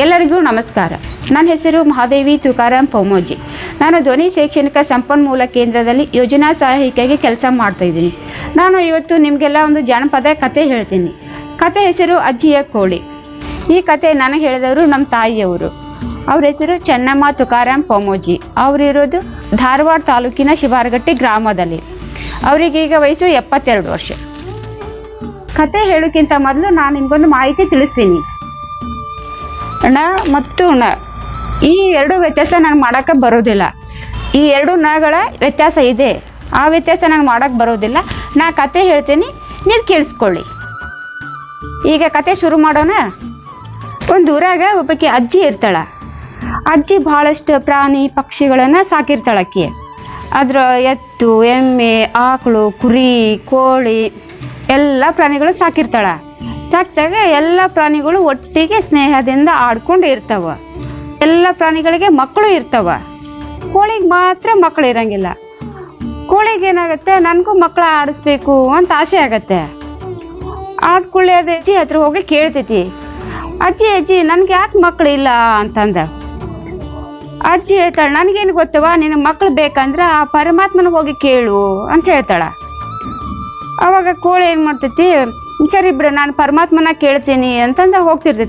ಎಲ್ಲರಿಗೂ ನಮಸ್ಕಾರ ನನ್ನ ಹೆಸರು ಮಹಾದೇವಿ ತುಕಾರಾಮ್ ಪೌಮೋಜಿ ನಾನು ಧ್ವನಿ ಶೈಕ್ಷಣಿಕ ಸಂಪನ್ಮೂಲ ಕೇಂದ್ರದಲ್ಲಿ ಯೋಜನಾ ಸಹಾಯಕಿಯಾಗಿ ಕೆಲಸ ಮಾಡ್ತಾ ಇದ್ದೀನಿ ನಾನು ಇವತ್ತು ನಿಮಗೆಲ್ಲ ಒಂದು ಜಾನಪದ ಕತೆ ಹೇಳ್ತೀನಿ ಕತೆ ಹೆಸರು ಅಜ್ಜಿಯ ಕೋಳಿ ಈ ಕತೆ ನನಗೆ ಹೇಳಿದವರು ನಮ್ಮ ತಾಯಿಯವರು ಅವ್ರ ಹೆಸರು ಚೆನ್ನಮ್ಮ ತುಕಾರಾಮ್ ಪೌಮೋಜಿ ಅವರಿರೋದು ಧಾರವಾಡ ತಾಲೂಕಿನ ಶಿವಾರಗಟ್ಟಿ ಗ್ರಾಮದಲ್ಲಿ ಅವರಿಗೀಗ ವಯಸ್ಸು ಎಪ್ಪತ್ತೆರಡು ವರ್ಷ ಕತೆ ಹೇಳೋಕ್ಕಿಂತ ಮೊದಲು ನಾನು ನಿಮ್ಗೊಂದು ಮಾಹಿತಿ ತಿಳಿಸ್ತೀನಿ ಣ ಮತ್ತು ಣ ಈ ಎರಡು ವ್ಯತ್ಯಾಸ ನನಗೆ ಮಾಡೋಕ್ಕೆ ಬರೋದಿಲ್ಲ ಈ ಎರಡು ನಗಳ ವ್ಯತ್ಯಾಸ ಇದೆ ಆ ವ್ಯತ್ಯಾಸ ನಂಗೆ ಮಾಡೋಕ್ಕೆ ಬರೋದಿಲ್ಲ ನಾ ಕತೆ ಹೇಳ್ತೀನಿ ನೀವು ಕೇಳಿಸ್ಕೊಳ್ಳಿ ಈಗ ಕತೆ ಶುರು ಮಾಡೋಣ ಒಂದು ಊರಾಗ ಒಬ್ಬಾಕಿ ಅಜ್ಜಿ ಇರ್ತಾಳ ಅಜ್ಜಿ ಭಾಳಷ್ಟು ಪ್ರಾಣಿ ಪಕ್ಷಿಗಳನ್ನು ಸಾಕಿರ್ತಾಳಕ್ಕಿ ಅದ್ರ ಎತ್ತು ಎಮ್ಮೆ ಆಕಳು ಕುರಿ ಕೋಳಿ ಎಲ್ಲ ಪ್ರಾಣಿಗಳು ಸಾಕಿರ್ತಾಳ ಸಾಕಿದಾಗ ಎಲ್ಲ ಪ್ರಾಣಿಗಳು ಒಟ್ಟಿಗೆ ಸ್ನೇಹದಿಂದ ಆಡ್ಕೊಂಡು ಇರ್ತಾವ ಎಲ್ಲ ಪ್ರಾಣಿಗಳಿಗೆ ಮಕ್ಕಳು ಇರ್ತಾವ ಕೋಳಿಗೆ ಮಾತ್ರ ಮಕ್ಕಳು ಇರಂಗಿಲ್ಲ ಕೋಳಿಗೆ ಏನಾಗುತ್ತೆ ನನಗೂ ಮಕ್ಕಳ ಆಡಿಸ್ಬೇಕು ಅಂತ ಆಸೆ ಆಗತ್ತೆ ಆದ ಕೂಡಲೇ ಅದು ಅಜ್ಜಿ ಹತ್ರ ಹೋಗಿ ಕೇಳ್ತೈತಿ ಅಜ್ಜಿ ಅಜ್ಜಿ ನನ್ಗೆ ಯಾಕೆ ಮಕ್ಕಳು ಇಲ್ಲ ಅಂತಂದ ಅಜ್ಜಿ ಹೇಳ್ತಾಳೆ ನನಗೇನು ಗೊತ್ತವ ನಿನಗೆ ಮಕ್ಕಳು ಬೇಕಂದ್ರೆ ಆ ಪರಮಾತ್ಮನ ಹೋಗಿ ಕೇಳು ಅಂತ ಹೇಳ್ತಾಳ ಅವಾಗ ಕೋಳಿ ಏನು ಮಾಡ್ತೈತಿ ಸರಿ ಬಿಡು ನಾನು ಪರಮಾತ್ಮನ ಕೇಳ್ತೀನಿ ಅಂತಂದ ಹೋಗ್ತಿರ್ತೈತಿ